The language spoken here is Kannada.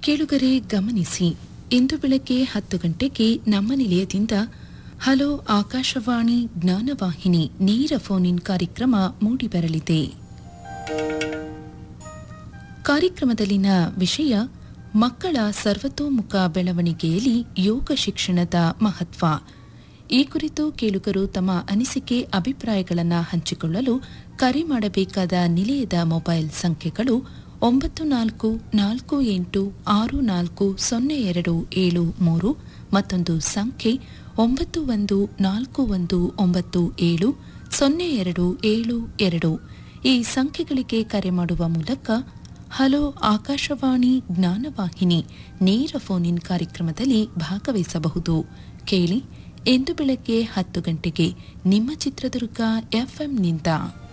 ಕೇಳುಗರೆ ಗಮನಿಸಿ ಇಂದು ಬೆಳಗ್ಗೆ ಹತ್ತು ಗಂಟೆಗೆ ನಮ್ಮ ನಿಲಯದಿಂದ ಹಲೋ ಆಕಾಶವಾಣಿ ಜ್ಞಾನವಾಹಿನಿ ನೇರ ಫೋನ್ ಇನ್ ಕಾರ್ಯಕ್ರಮ ಮೂಡಿಬರಲಿದೆ ಕಾರ್ಯಕ್ರಮದಲ್ಲಿನ ವಿಷಯ ಮಕ್ಕಳ ಸರ್ವತೋಮುಖ ಬೆಳವಣಿಗೆಯಲ್ಲಿ ಯೋಗ ಶಿಕ್ಷಣದ ಮಹತ್ವ ಈ ಕುರಿತು ಕೇಳುಗರು ತಮ್ಮ ಅನಿಸಿಕೆ ಅಭಿಪ್ರಾಯಗಳನ್ನು ಹಂಚಿಕೊಳ್ಳಲು ಕರೆ ಮಾಡಬೇಕಾದ ನಿಲಯದ ಮೊಬೈಲ್ ಸಂಖ್ಯೆಗಳು ಒಂಬತ್ತು ನಾಲ್ಕು ನಾಲ್ಕು ಎಂಟು ಆರು ನಾಲ್ಕು ಸೊನ್ನೆ ಎರಡು ಏಳು ಮೂರು ಮತ್ತೊಂದು ಸಂಖ್ಯೆ ಒಂಬತ್ತು ಒಂದು ನಾಲ್ಕು ಒಂದು ಒಂಬತ್ತು ಏಳು ಸೊನ್ನೆ ಎರಡು ಏಳು ಎರಡು ಈ ಸಂಖ್ಯೆಗಳಿಗೆ ಕರೆ ಮಾಡುವ ಮೂಲಕ ಹಲೋ ಆಕಾಶವಾಣಿ ಜ್ಞಾನವಾಹಿನಿ ನೇರ ಫೋನ್ ಇನ್ ಕಾರ್ಯಕ್ರಮದಲ್ಲಿ ಭಾಗವಹಿಸಬಹುದು ಕೇಳಿ ಇಂದು ಬೆಳಗ್ಗೆ ಹತ್ತು ಗಂಟೆಗೆ ನಿಮ್ಮ ಚಿತ್ರದುರ್ಗ ಎಫ್ಎಂನಿಂದ